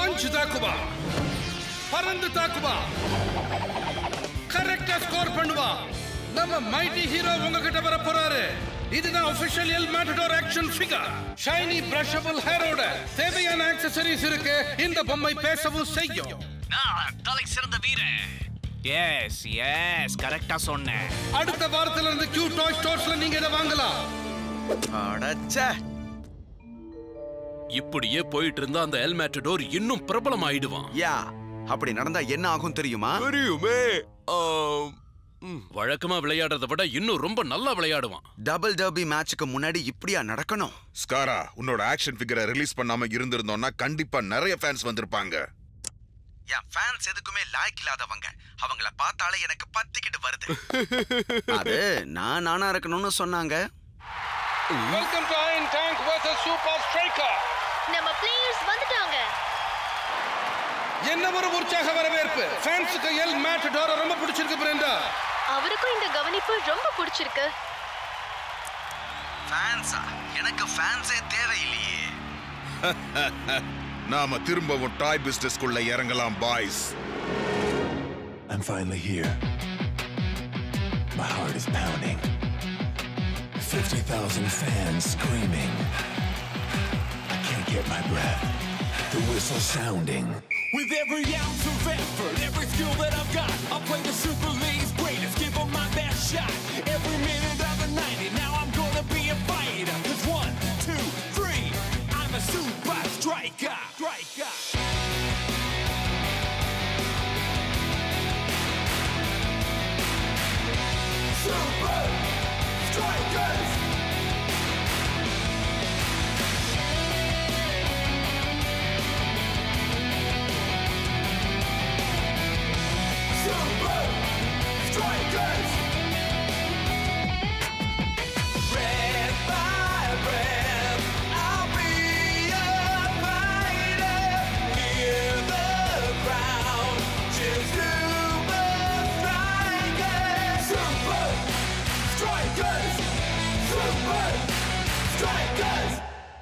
Punch தாக்குவா பறந்து தாக்குவா கரெக்டா score பண்ணுவா நம்ம மைட்டி ஹீரோ உங்ககிட்ட வர போறாரு இதுதான் official El Matador action figure shiny brushable ஹேரோட தேவையான ஆக்சசரிஸ் இருக்கு இந்த பொம்மை பேசவும் செய்யும் நான் தலை சிறந்த வீரன் எஸ் எஸ் கரெக்டா சொன்னேன் அடுத்த வாரத்துல இருந்து கியூ டாய் ஸ்டோர்ஸ்ல நீங்க இதை வாங்கலாம் அடச்சே இப்படியே போயிட்டு இருந்தா அந்த எல் மேட்டடோர் இன்னும் பிரபலம் ஆயிடுவான் யா அப்படி நடந்தா என்ன ஆகும் தெரியுமா தெரியுமே வழக்கமா விளையாடுறதை விட இன்னும் ரொம்ப நல்லா விளையாடுவான் டபுள் டர்பி மேட்சுக்கு முன்னாடி இப்படியா நடக்கணும் ஸ்காரா உன்னோட ஆக்ஷன் ஃபிகரை ரிலீஸ் பண்ணாம இருந்திருந்தோம்னா கண்டிப்பா நிறைய ஃபேன்ஸ் வந்திருப்பாங்க என் ஃபேன்ஸ் எதுக்குமே லாய்க் இல்லாதவங்க அவங்கள பார்த்தாலே எனக்கு பத்திக்கிட்டு வருது அது நான் நானா இருக்கணும்னு சொன்னாங்க welcome to iron tank vs super striker நம்ம பிளேயர்ஸ் வந்துட்டாங்க என்ன ஒரு உற்சாக வரவேற்பு ஃபேன்ஸுக்கு எல் மேட்டடோர ரொம்ப பிடிச்சிருக்கு பிரேண்டா அவருக்கும் இந்த கவனிப்பு ரொம்ப பிடிச்சிருக்கு ஃபேன்ஸா எனக்கு ஃபேன்ஸே தேவையில்லையே நாம திரும்பவும் டாய் பிசினஸ்க்குள்ள இறங்கலாம் boys I'm finally here. My heart is pounding. 50,000 fans screaming. I can't get my breath. The whistle sounding. With every ounce of effort, every skill that I've got, I'll play the Super League's greatest, give 'em my best shot. Every minute of the 90, now I'm gonna be a fighter. Cause one, two, three, I'm a super striker. Striker. Super Strikers! Super Strikers! Red by red, I'll be a fighter. Hear the crowd cheer Super Strikers! Super Strikers! Super Strikers!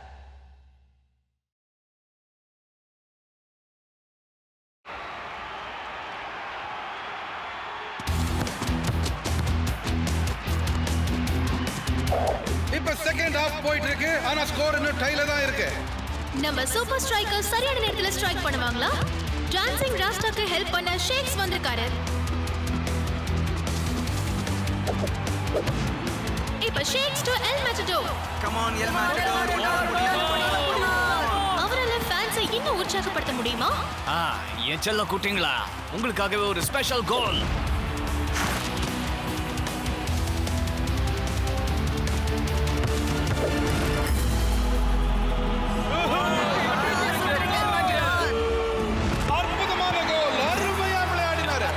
இப்ப second half போயிட்டு இருக்கு ஆனா score இன்னும் டைல தான் இருக்கு நம்ம super striker சரியான நேரத்துல ஸ்ட்ரைக் பண்ணுவாங்களா டான்சிங் ராஸ்டாக்கு ஹெல்ப் பண்ண ஷேக்ஸ் வந்திருக்காரு இப்ப Shakes to El Matador come on El Matador அவரால ஃபேன்ஸை இன்னும் உற்சாகப்படுத்த முடியுமா ஆ என் செல்ல குட்டிங்களா உங்களுக்காகவே ஒரு ஸ்பெஷல் கோல் அற்புதமான கோல் அருமையா விளையாடினாரு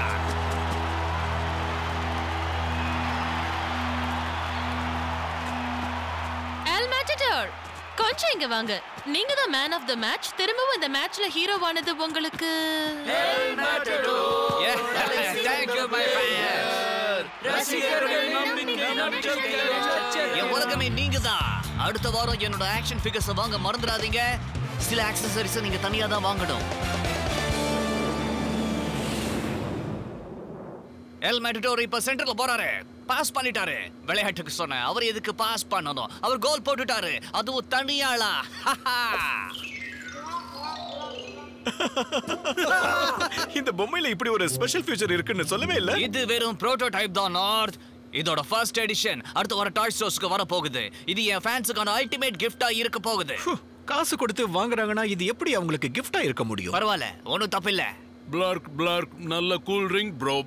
எல் மேட்டடோர் கொஞ்சம் இங்க வாங்க நீங்க தான் மேன் ஆஃப் த மேட்ச் திரும்பவும் இந்த மேட்ச்ல ஹீரோவானது உங்களுக்கு தேங்க்யூ மை என் உலகமே நீங்க தான் அடுத்த வாரம் என்னோட ஆக்ஷன் ஃபிகர்ஸ் வாங்க மறந்துடாதீங்க சில ஆக்சசரிஸ் நீங்க தனியா தான் வாங்கணும் எல் மேட்டடோர் இப்ப சென்டர்ல போறாரு பாஸ் பண்ணிட்டாரு விளையாட்டுக்கு சொன்னேன் அவர் எதுக்கு பாஸ் பண்ணணும் அவர் கோல் போட்டுட்டாரு அதுவும் தனியாளா இந்த பொம்மையில இப்படி ஒரு ஸ்பெஷல் ஃபியூச்சர் இருக்குன்னு சொல்லவே இல்ல இது வெறும் புரோட்டோடைப் தான் நார்த் இதோட ஃபர்ஸ்ட் எடிஷன் அடுத்து வர டாய் ஸ்டோர்ஸ்க்கு வர போகுது இது என் ஃபேன்ஸுக்கான அல்டிமேட் கிஃப்டா இருக்க போகுது காசு கொடுத்து வாங்குறாங்கன்னா இது எப்படி அவங்களுக்கு கிஃப்டா இருக்க முடியும் பரவாயில்ல ஒன்றும் தப்பில்ல பிளார்க் பிளார்க் நல்ல கூல் ட்ரிங்க் ப்ரோ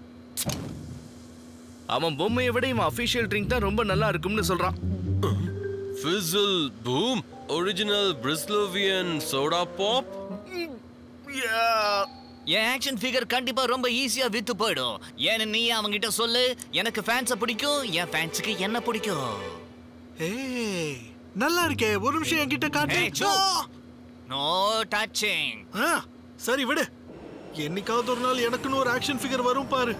அவன் பொம்மையை விட இவன் அபிஷியல் ட்ரிங்க் தான் ரொம்ப நல்லா இருக்கும்னு சொல்றான் Fizzle Boom original Brislovian soda pop என் ஆக்ஷன் ஃபிகர் கண்டிப்பா ரொம்ப ஈஸியா வித்து போயிடும் ஏன்னு நீ அவங்கிட்ட சொல்லு எனக்கு ஃபேன்ஸை பிடிக்கும் என் ஃபேன்ஸுக்கு என்ன பிடிக்கும் ஏய் நல்லா இருக்கே ஒரு நிமிஷம் என்கிட்ட காட்டு ஏய், சோ. நோ டச்சிங் ஆ, சரி விடு என்னைக்காவது ஒரு நாள் எனக்குன்னு ஒரு ஆக்ஷன் ஃபிகர் வரும் பாரு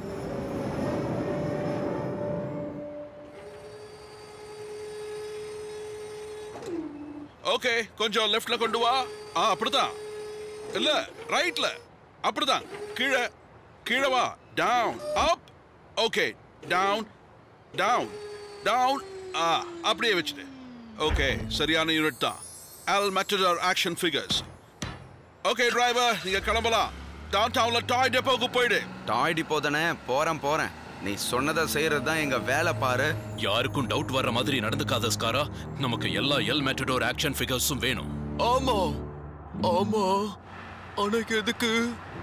ஓகே கொஞ்சம் லெஃப்ட்ல கொண்டு வா ஆ அப்படிதான் இல்ல ரைட்ல அப்படிதான் கீழே கீழே வா down up okay down down down ஆ அப்படியே வச்சுட்டு ஓகே சரியான யூனிட் தான் El Matador action figures okay driver நீங்க கிளம்பலாம் டவுன் டவுன்ல டாய் டெப்போக்கு போயிடு டாய் டிப்போ தானே போறேன் போறேன் நீ சொன்னதை செய்யறது தான் எங்க வேலை பாரு யாருக்கும் டவுட் வர்ற மாதிரி நடந்துக்காத ஸ்காரா நமக்கு எல்லா எல் மெட்டடோர் ஆக்ஷன் ஃபிகர்ஸும் வேணும் ஆமா ஆமா அன்னைக்கு எதுக்கு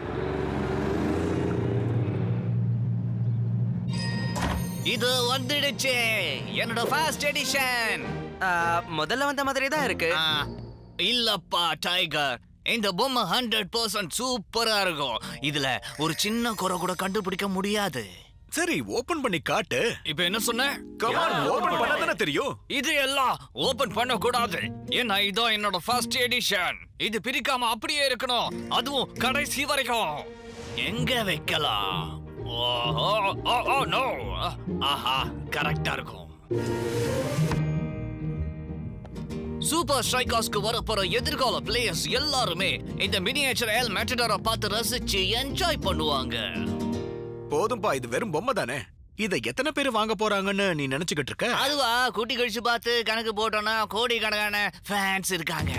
இது வந்துடுச்சு என்னோட ஃபர்ஸ்ட் எடிஷன் முதல்ல வந்த மாதிரி தான் இருக்கு இல்லப்பா டைகர் இந்த பொம்மை ஹண்ட்ரட் பர்சன்ட் சூப்பரா இருக்கும் இதுல ஒரு சின்ன குறை கூட கண்டுபிடிக்க முடியாது சரி ஓபன் பண்ணி காட்டு இப்ப என்ன சொன்ன கமான் ஓபன் பண்ண தானே தெரியும் இது எல்லாம் ஓபன் பண்ண கூடாது ஏன்னா இதான் என்னோட ஃபர்ஸ்ட் எடிஷன் இது பிரிக்காம அப்படியே இருக்கணும் அதுவும் கடைசி வரைக்கும் எங்க வைக்கலாம் ஓ ஓ ஓ ஓ நோ ஆஹா கரெக்டா இருக்கும் சூப்பர் ஸ்ட்ரைக்கர்ஸ்க்கு வரப்போற எதிர்கால பிளேயர்ஸ் எல்லாருமே இந்த மினியேச்சர் எல் மெட்டடரை பார்த்து ரசிச்சு என்ஜாய் பண்ணுவாங்க போதும்பா இது வெறும் பொம்மை தானே இத எத்தனை பேர் வாங்க போறாங்கன்னு நீ நினைச்சுக்கிட்டு இருக்க அதுவா கூட்டி கழிச்சு பார்த்து கணக்கு போட்டோம்னா கோடி கணக்கான ஃபேன்ஸ் இருக்காங்க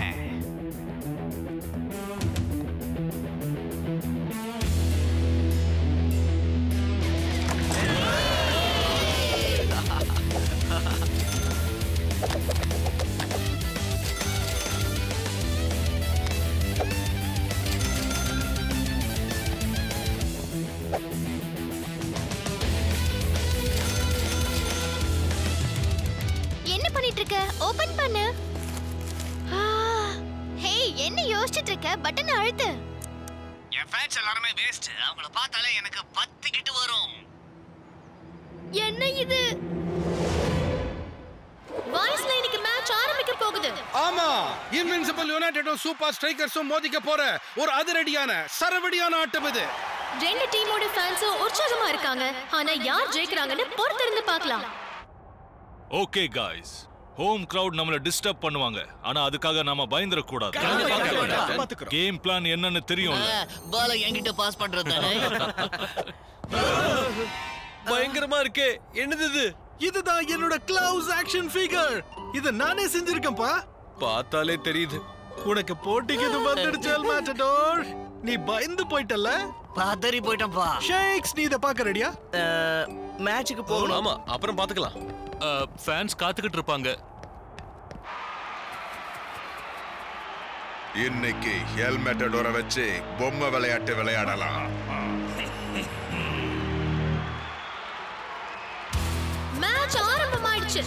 என்ன பண்ணிட்டு இருக்க ஓபன் பண்ணு ஹே என்ன யோசிச்சிட்டு இருக்க பட்டன் அழுத்து என் ஃபேன்ஸ் எல்லாருமே வேஸ்ட் அவங்கள பார்த்தாலே எனக்கு பத்திக்கிட்டு வரும் என்ன இது வாய்ஸ் லைனுக்கு மேட்ச் ஆரம்பிக்க போகுது ஆமா இன்வின்சிபிள் யுனைடெடும் சூப்பர் ஸ்ட்ரைக்கர்ஸும் மோதிக்க போற ஒரு அதிரடியான சரவடியான ஆட்டம் இது ரெண்டு டீமோட ஃபேன்ஸும் உற்சாகமா இருக்காங்க ஆனா யார் ஜெயிக்கிறாங்கன்னு பொறுத்திருந்து பார்க்கலாம் ஓகே காய்ஸ் ஹோம் கிரவுட் நம்மள டிஸ்டர்ப் பண்ணுவாங்க ஆனா அதுக்காக நாம பயந்துட கூடாது கேம் பிளான் என்னன்னு தெரியும் பால என்கிட்ட பாஸ் பண்றது தானே பயங்கரமா இருக்கே என்னது இது இதுதான் என்னோட கிளவுஸ் ஆக்ஷன் ஃபிகர் இத நானே செஞ்சிருக்கேன்ப்பா பார்த்தாலே தெரியுது உனக்கு போட்டிக்கு இது வந்துடுச்சு மேட்டடோர் நீ பயந்து போயிட்டல்ல பதறி போயிட்டேன்ப்பா ஷேக்ஸ் நீ இத பாக்க ரெடியா மேட்சுக்கு போகணும் ஆமா அப்புறம் பாத்துக்கலாம் ஃபேன்ஸ் காத்துக்கிட்டு இருப்பாங்க இன்னைக்கு ஹெல்மெட்டடோரை வச்சு பொம்மை விளையாட்டு விளையாடலாம் மேட்ச் ஆரம்பமாயிடுச்சு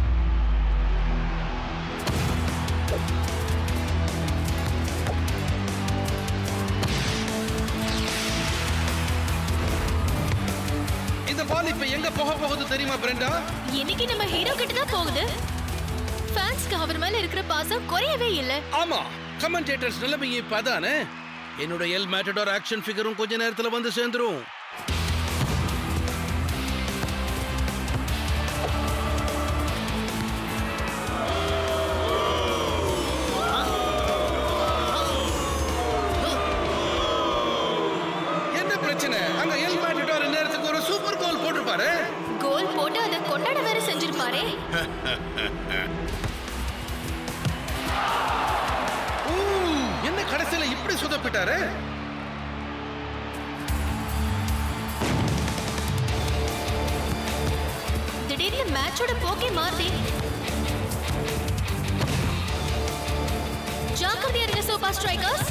இந்த பால் இப்ப எங்க போக போகுது தெரியுமா பிரெண்டா இன்னைக்கு நம்ம ஹீரோ கிட்ட தான் போகுது ஃபேன்ஸ்க்கு அவர் மேல இருக்கிற பாசம் குறையவே இல்ல ஆமா கமெண்டேட்டர்ஸ் நிலைமையை இப்ப அதானே என்னோட எல் மேட்டடோர் ஆக்ஷன் ஃபிகரும் கொஞ்ச நேரத்துல வந்து சேர்ந்துரும் என்ன பிரச்சனை அங்க எல் மேட்டடோர் நேரத்துக்கு ஒரு சூப்பர் கோல் போட்டிருப்பாரு கோல் போட்டு அதை கொண்டாட வேற செஞ்சிருப்பாரே ஊ, என்ன கடைசியில இப்படி சுதப்பிட்டாரு திடீர்னு மேட்சோட போக்கே மாறுதே ஜாக்கிரதையா இருங்க சூப்பர் ஸ்ட்ரைக்கர்ஸ்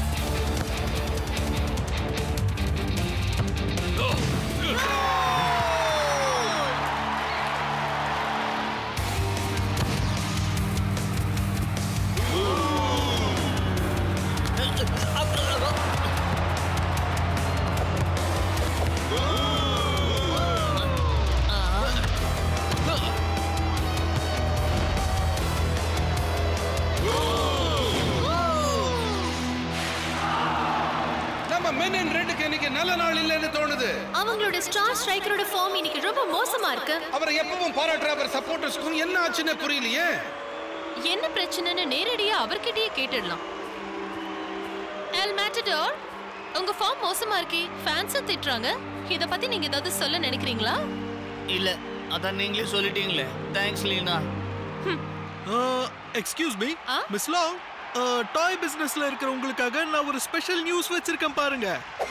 நம்ம மென் இன் ரெட்டுக்கு இன்னைக்கு நல்ல நாள் இல்லைன்னு தோணுது அவங்களோட ஸ்டார் ஸ்ட்ரைக்கரோட ஃபார்ம் இன்னைக்கு ரொம்ப மோசமா இருக்கு அவரை எப்பவும் பாராட்டுற அவர் சப்போர்ட்டர்ஸ்க்கும் என்ன ஆச்சுன்னு புரியலையே என்ன பிரச்சனைன்னு நேரடியா அவர்கிட்டயே கேட்டுடலாம் எல் மேட்டடோர் உங்க ஃபார்ம் மோசமா இருக்கே ஃபேன்ஸும் திட்டுறாங்க இத பத்தி நீங்க ஏதாவது சொல்ல நினைக்கிறீங்களா இல்ல அதான் நீங்களே சொல்லிட்டீங்களே thanks Leena excuse me miss long toy பிசினஸ்ல இருக்கிற உங்களுக்காக நான் ஒரு ஸ்பெஷல் நியூஸ் வச்சிருக்கேன் பாருங்க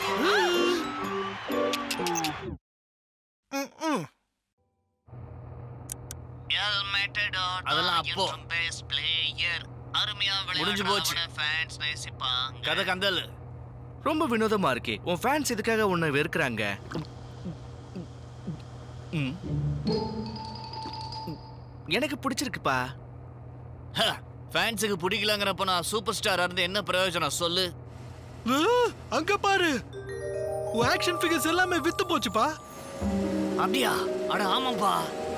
ம், ம். அதெல்லாம் அப்போ முடிஞ்சு போச்சு கதை கந்தல் ரொம்ப வினோதமா இருக்கே உன் ஃபேன்ஸ் இதுக்காக உன்னை வெறுக்கிறாங்க ம். எனக்கு பிடிச்சிருக்குப்பா ஃபேன்ஸுக்கு பிடிக்கலங்கிறப்ப நான் சூப்பர் ஸ்டாரா இருந்து என்ன பிரயோஜனம் சொல்லு ஆ, அங்க பாரு உன் ஆக்ஷன் ஃபிகர்ஸ் எல்லாமே வித்து போச்சுப்பா அப்படியா அட ஆமாப்பா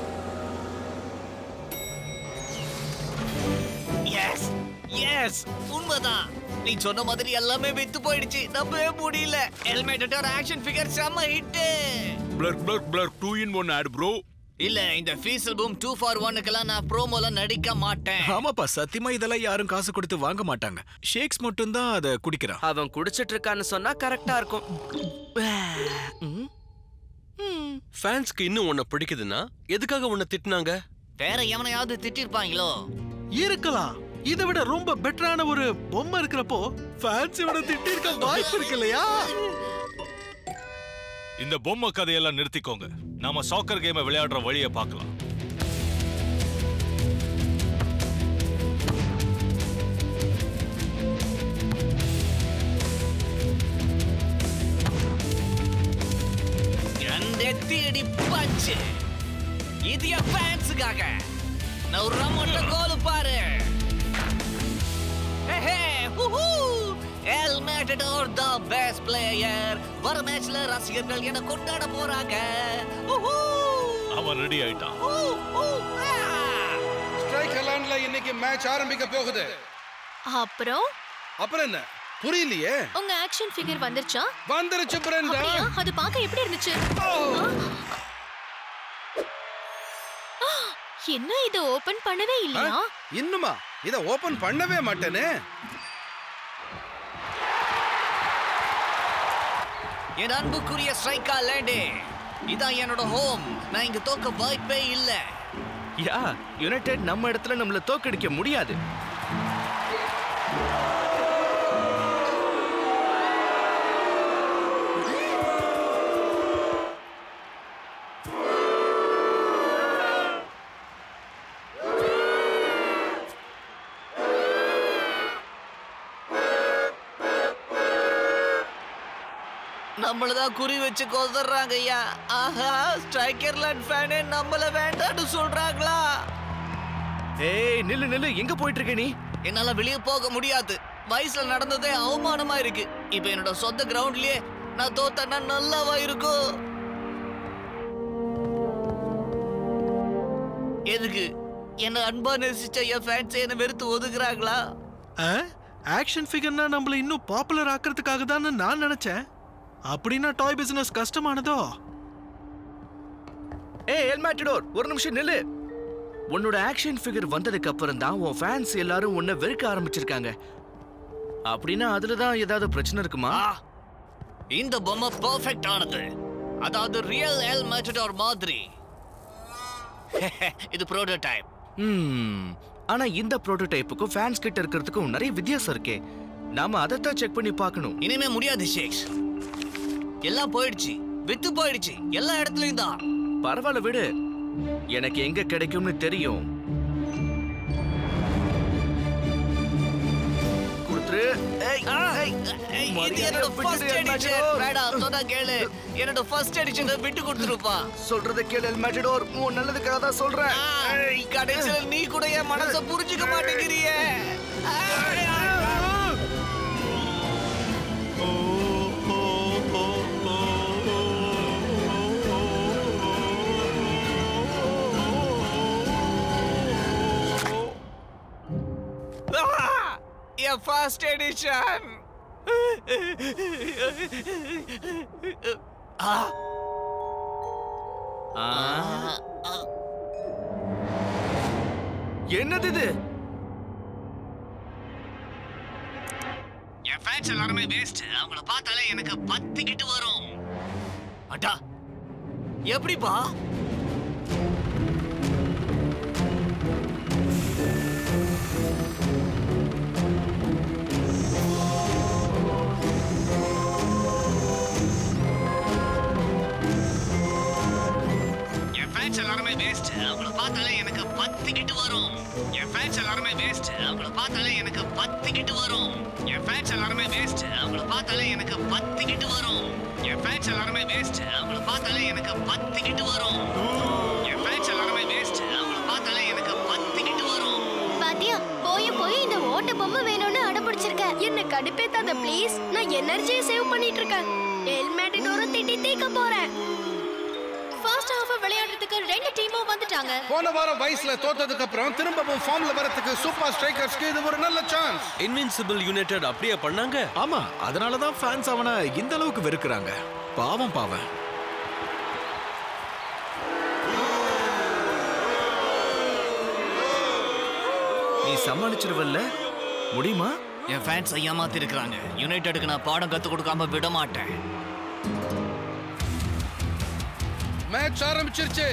எஸ் எஸ் உண்மைதான் நீ சொன்ன மாதிரி எல்லாமே வித்து போயிடுச்சு நம்பவே முடியல ஹெல்மெட்டோட ஆக்ஷன் ஃபிகர் செம்ம hit blur blur blur two in one ad bro இல்ல இந்த ஃபீசல் பூம் டூ ஃபார் ஒன்னுக்கெல்லாம் நான் ப்ரோமோல நடிக்க மாட்டேன் ஆமாப்பா சத்தியமா இதெல்லாம் யாரும் காசு கொடுத்து வாங்க மாட்டாங்க ஷேக்ஸ் மட்டும் தான் அதை குடிக்கிறான் அவன் குடிச்சிட்டு இருக்கான்னு சொன்னா கரெக்டா இருக்கும் ஃபேன்ஸ்க்கு இன்னும் உன்னை பிடிக்குதுன்னா எதுக்காக உன்னை திட்டுனாங்க வேற எவனையாவது திட்டிருப்பாங்களோ இருக்கலாம் இதை விட ரொம்ப பெட்டரான ஒரு பொம்மை இருக்கிறப்போ ஃபேன்ஸ் இவனை திட்டிருக்க வாய்ப்பு இருக்கு இல்லையா இந்த பொம்மை கதையெல்லாம் நிறுத்திக்கோங்க நாம சாக்கர் கேமை விளையாடுற வழியை பார்க்கலாம் எந்தெத்தி அடி பஞ்சு இது என் ஃபேன்ஸுக்காக நான் ஒரு ரம்மோட்ட கோல் பாரு ஹே ஹூஹூ El Matador the best player வர மேட்ச்ல ரசிகர்கள் என்ன கொண்டாட போறாங்க ஹூஹூ அவன் ரெடி ஆயிட்டான் ஸ்ட்ரைக் லேண்ட்ல இன்னைக்கு மேட்ச் ஆரம்பிக்க போகுது அப்புறம் அப்புறம் என்ன புரியலையே உங்க ஆக்ஷன் ஃபிகர் வந்துருச்சா வந்துருச்சு பிரெண்டா அப்படியா அது பார்க்க எப்படி இருந்துச்சு ஆ, என்ன இது ஓபன் பண்ணவே இல்லையா இன்னுமா இத ஓபன் பண்ணவே மாட்டேனே என் அன்புக்குரிய ஸ்ட்ரைக்கா லேண்டே இதான் என்னோட ஹோம் நான் இங்க தோக்க வாய்ப்பே இல்ல யா யுனைடெட் நம்ம இடத்துல நம்மள தோக்கடிக்க முடியாது நம்மளதான் குறி வச்சு கொதறாங்க ஐயா ஆஹா ஸ்ட்ரைக்கர்லாண்ட் ஃபேனே நம்மள வேண்டாம்னு சொல்றாங்களா ஏய் நில்லு நில்லு எங்க போயிட்டு இருக்க நீ என்னால வெளியே போக முடியாது வயசுல நடந்ததே அவமானமா இருக்கு இப்ப என்னோட சொந்த கிரவுண்ட்லயே நான் தோத்தனா நல்லாவா இருக்கும் எதுக்கு என்ன அன்பா நேசிச்ச என் ஃபேன்ஸ் என்ன வெறுத்து ஒதுக்குறாங்களா ஆக்ஷன் ஃபிகர்னா நம்மள இன்னும் பாப்புலர் ஆக்குறதுக்காக தான் நான் நினைச்சேன் அப்படின்னா டாய் பிசினஸ் கஷ்டமானதோ ஏய் எல்மேட்டடோர் ஒரு நிமிஷம் நில்லு உன்னோட ஆக்ஷன் ஃபிகர் வந்ததுக்கு அப்புறம் தான் உன் ஃபேன்ஸ் எல்லாரும் உன்னை வெறுக்க ஆரம்பிச்சிருக்காங்க அப்படின்னா அதுல தான் ஏதாவது பிரச்சனை இருக்குமா இந்த பொம்மை பெர்ஃபெக்ட் ஆனது அதாவது ரியல் எல் மேட்டடோர் மாதிரி இது புரோட்டோடைப் ம் ஆனா இந்த புரோட்டோடைப்புக்கும் ஃபேன்ஸ் கிட்ட இருக்கிறதுக்கும் நிறைய வித்தியாசம் இருக்கே நாம அதைத்தான் செக் பண்ணி பார்க்கணும் இனிமே முடியாது ஷேக்ஸ் எல்லாம் போயிடுச்சு வித்து போயிடுச்சு எல்லா இடத்துலயும் தான் பரவாயில்ல விடு எனக்கு எங்க கிடைக்கும்னு தெரியும் கொடுத்துரு ஏய், ஏய், ஏய், இது என்னோட first edition. வேண்டாம், சொன்னா கேளு. என்னோட first edition அ விட்டு கொடுத்துருப்பா. சொல்றத கேளு மேட்டடோர் உன் நல்லதுக்காக தான் சொல்றேன் ஏய், கடைசியில நீ கூட என் மனசை புரிஞ்சுக்க மாட்டேங்கிறியே Ah! என் ஃபர்ஸ்ட் எடிஷன் என்னது இது என் ஃபேன்ஸ் எல்லாருமே வேஸ்ட் அவங்கள பார்த்தாலே எனக்கு பத்திக்கிட்டு வரும் அட்டா எப்படிப்பா என் ஃபேன்ஸ் எல்லாருமே வேஸ்ட் அவங்கள பார்த்தாலே எனக்கு பத்திக்கிட்டு வரும் என் ஃபேன்ஸ் எல்லாருமே வேஸ்ட் அவங்கள பார்த்தாலே எனக்கு பத்திக்கிட்டு வரும் என் ஃபேன்ஸ் எல்லாருமே வேஸ்ட் அவங்கள பார்த்தாலே எனக்கு பத்திக்கிட்டு வரும் என் ஃபேன்ஸ் எல்லாருமே வேஸ்ட் அவங்கள பார்த்தாலே எனக்கு பத்திக்கிட்டு வரும் என் ஃபேன்ஸ் எல்லாருமே வேஸ்ட் அவங்கள பார்த்தாலே எனக்கு பத்திக்கிட்டு வரும் பாத்தியா போய் போய் இந்த ஓட்ட பொம்மை வேணும்னு அடம்பிடிச்சிருக்க என்ன கடுப்பேத்தாத ப்ளீஸ் நான் எனர்ஜியை சேவ் பண்ணிட்டு இருக்கேன் ஹெல்மெட் டோரை திட்டி தீக்க போறேன் ஃபர்ஸ்ட் ஹாஃப் விளையாடுறதுக்கு ரெண்டு டீமும் வந்துட்டாங்க போன வாரம் வயசுல தோத்ததுக்கு அப்புறம் திரும்பவும் ஃபார்ம்ல வரதுக்கு சூப்பர் ஸ்ட்ரைக்கர்ஸ்க்கு இது ஒரு நல்ல சான்ஸ் இன்வின்சிபிள் யுனைடெட் அப்படியே பண்ணாங்க ஆமா அதனால தான் ஃபேன்ஸ் அவனை இந்த அளவுக்கு வெறுக்கிறாங்க பாவம் பாவம் நீ சமாளிச்சிருவல்ல முடியுமா என் ஃபேன்ஸ் ஏமாத்தி இருக்கிறாங்க யுனைடெடுக்கு நான் பாடம் கத்து கொடுக்காம விட மாட்டேன் மேட்ச் ஆரம்பிச்சிருச்சு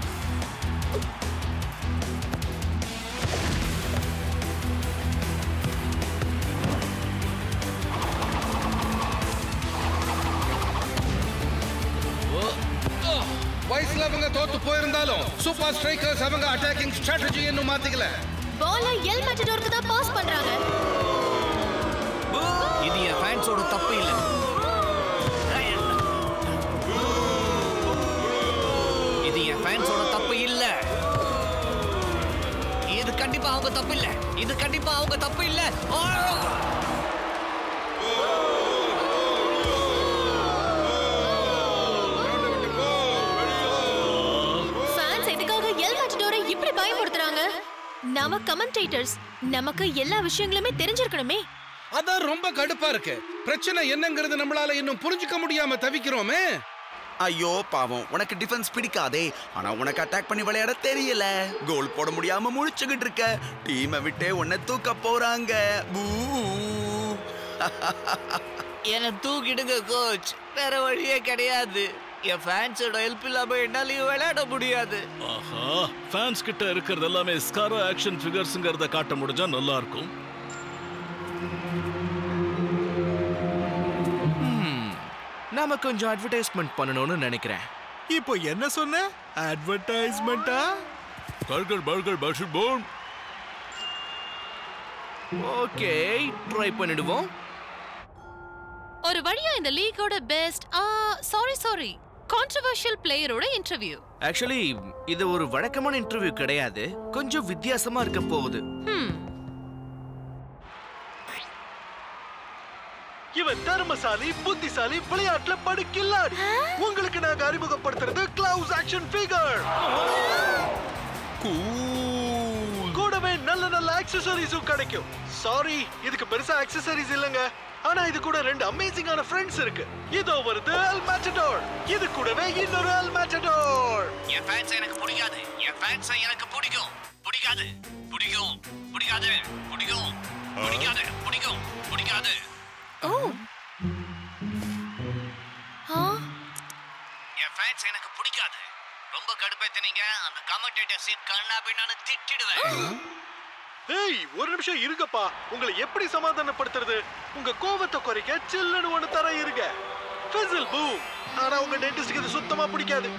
வயசுல அவங்க தோத்து போயிருந்தாலும் சூப்பர் ஸ்ட்ரைக்கர்ஸ் அவங்க அட்டாக்கிங் ஸ்ட்ராட்டஜி இன்னும் மாத்திக்கல பால எல் மேட்டடோருக்கு தான் பாஸ் பண்றாங்க இது என் ஃபேன்ஸோட தப்பு இல்ல இது என் ஃபேன்ஸோட தப்பு இல்ல இது கண்டிப்பா அவங்க தப்பு இல்ல இது கண்டிப்பா அவங்க தப்பு இல்ல ஆ! ஃபேன்ஸ் எதுக்காக எல் மேட்டடோரை இப்படி பயமுறுத்துறாங்க நாம கமெண்டேட்டர்ஸ் நமக்கு எல்லா விஷயங்களுமே தெரிஞ்சிருக்கணுமே அதான் ரொம்ப கடுப்பா இருக்கு பிரச்சனை என்னங்கிறது நம்மளால இன்னும் புரிஞ்சுக்க முடியாம தவிக்கிறோமே ஐயோ பாவம் உனக்கு டிஃபென்ஸ் பிடிக்காதே ஆனா உனக்கு அட்டாக் பண்ணி விளையாட தெரியல கோல் போட முடியாம முழிச்சுக்கிட்டு இருக்க டீமை விட்டே உன்னை தூக்க போறாங்க பூ என்னை தூக்கிடுங்க கோச் வேற வழியே கிடையாது என் ஃபேன்ஸோட ஹெல்ப் இல்லாம என்னாலையும் விளையாட முடியாது ஆஹா ஃபேன்ஸ் கிட்ட இருக்கிறது எல்லாமே ஸ்காரோ ஆக்ஷன் ஃபிகர்ஸ்ங்கிறத காட்ட முடிஞ்சா நல்லா இருக்கும் ம், நாம கொஞ்சம் அட்வர்டைஸ்மெண்ட் பண்ணணும்னு நினைக்கிறேன் இப்போ என்ன சொன்ன அட்வர்டைஸ்மெண்டா பர்கர் பர்கர் பர்ஷர் போன் ஓகே ட்ரை பண்ணிடுவோம் ஒரு வழியா இந்த லீகோட பெஸ்ட் ஆ சாரி சாரி கான்ட்ரோவர்ஷியல் பிளேயரோட இன்டர்வியூ ஆக்சுவலி இது ஒரு வழக்கமான இன்டர்வியூ கிடையாது கொஞ்சம் வித்தியாசமா இருக்க போகுது ஹம் இவன் திறமசாலி புத்திசாலி விளையாட்டுல படுக்கில்லாடி உங்களுக்கு நாங்க அறிமுகப்படுத்துறது கிளவுஸ் ஆக்ஷன் ஃபிகர் கூடவே நல்ல நல்ல ஆக்சசரிஸும் கிடைக்கும் சாரி இதுக்கு பெருசா ஆக்சசரிஸ் இல்லங்க ஆனா இது கூட ரெண்டு அமேசிங்கான ஃப்ரெண்ட்ஸ் இருக்கு இதோ வருது எல் மேட்டடோர் இது கூடவே இன்னொரு எல் மேட்டடோர் என் ஃபேன்ஸ் எனக்கு பிடிக்காது என் ஃபேன்ஸ் எனக்கு பிடிக்கும் பிடிக்காது பிடிக்கும் பிடிக்காது பிடிக்கும் பிடிக்காது பிடிக்கும் பிடிக்காது ஓ ஆ என் ஃபேன்ஸ் எனக்கு பிடிக்காது ரொம்ப கடுப்பேத்துனீங்க அந்த கமெண்டேட்டர் சீட் கண்ணா பின்னான்னு திட்டிடுவேன் ஏய் ஒரு நிமிஷம் இருங்கப்பா உங்களை எப்படி சமாதானப்படுத்துறது உங்க கோவத்தை குறைக்க சில்லுன்னு ஒண்ணு தர இருங்க ஃபிசில் பூ ஆனா உங்க டென்டிஸ்டுக்கு இது சுத்தமா பிடிக்காது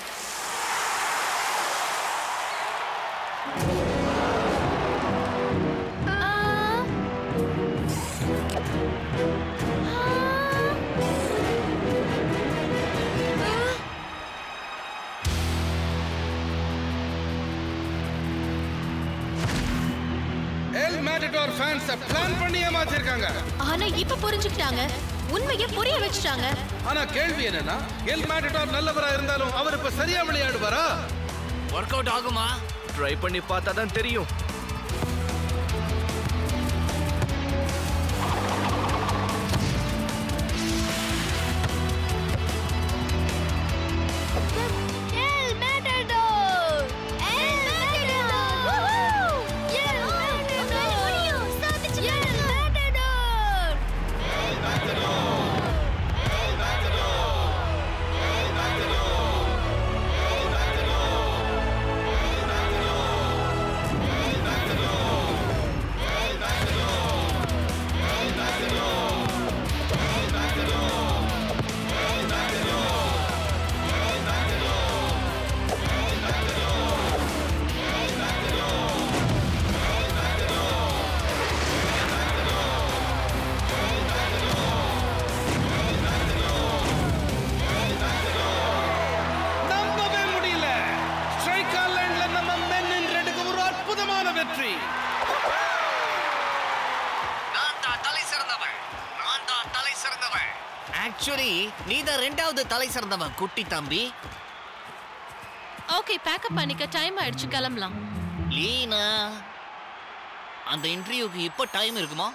எல் மேட்டடோர் ஃபேன்ஸ் பிளான் பண்ணி ஏமாத்திருக்காங்க ஆனா இப்ப புரிஞ்சுக்கிட்டாங்க உண்மையை புரிய வச்சுட்டாங்க ஆனா கேள்வி என்னன்னா எல் மேட்டடோர் நல்லவரா இருந்தாலும் அவர் இப்ப சரியா விளையாடுவாரா ஒர்க் அவுட் ஆகுமா ட்ரை பண்ணி பார்த்தா தான் தெரியும் El Matador El Matador El Matador முடியும் சாதிச்சு எல் மேட்டடோர் ஆக்சுவலி நீ தான் ரெண்டாவது தலை சிறந்தவன் குட்டி தம்பி ஓகே பேக்கப் பண்ணிக்க டைம் ஆயிடுச்சு கிளம்பலாம் லீனா அந்த இன்டர்வியூக்கு இப்போ டைம் இருக்குமா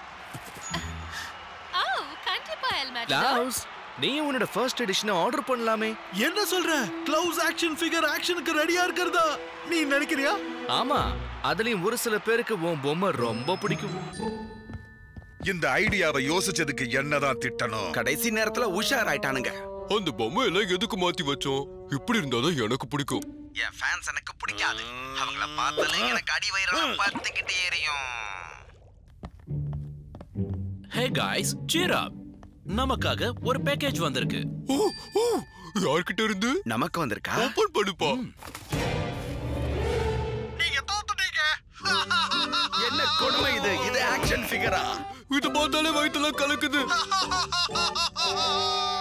ஓ கண்டிப்பா எல் லாவ்ஸ் நீ உன்னோட ஃபர்ஸ்ட் எடிஷனை ஆர்டர் பண்ணலாமே என்ன சொல்ற க்ளவுஸ் ஆக்ஷன் ஃபிகர் ஆக்ஷனுக்கு ரெடியா இருக்கிறதா நீ நினைக்கிறியா ஆமா அதுலயும் ஒரு சில பேருக்கு உன் பொம்மை ரொம்ப பிடிக்கும் இந்த ஐடியாவை யோசிச்சதுக்கு என்னதான் திட்டணும் கடைசி நேரத்துல உஷாராயிட்டானுங்க அந்த பொம்மை எல்லாம் எதுக்கு மாத்தி வச்சோம் இப்படி இருந்தாதான் எனக்கு பிடிக்கும் என் ஃபேன்ஸ் எனக்கு பிடிக்காது அவங்கள பார்த்தாலே எனக்கு அடி வயிறெல்லாம் பார்த்துக்கிட்டே எரியும் ஹே காய்ஸ் cheer up நமக்காக ஒரு பேக்கேஜ் வந்திருக்கு யார்கிட்ட இருந்து நமக்கு வந்திருக்கா ஓபன் பண்ணுப்பா என்ன கொடுமை இது இது ஆக்ஷன் ஃபிகரா இது பார்த்தாலே வயிற்றுலாம் கலக்குது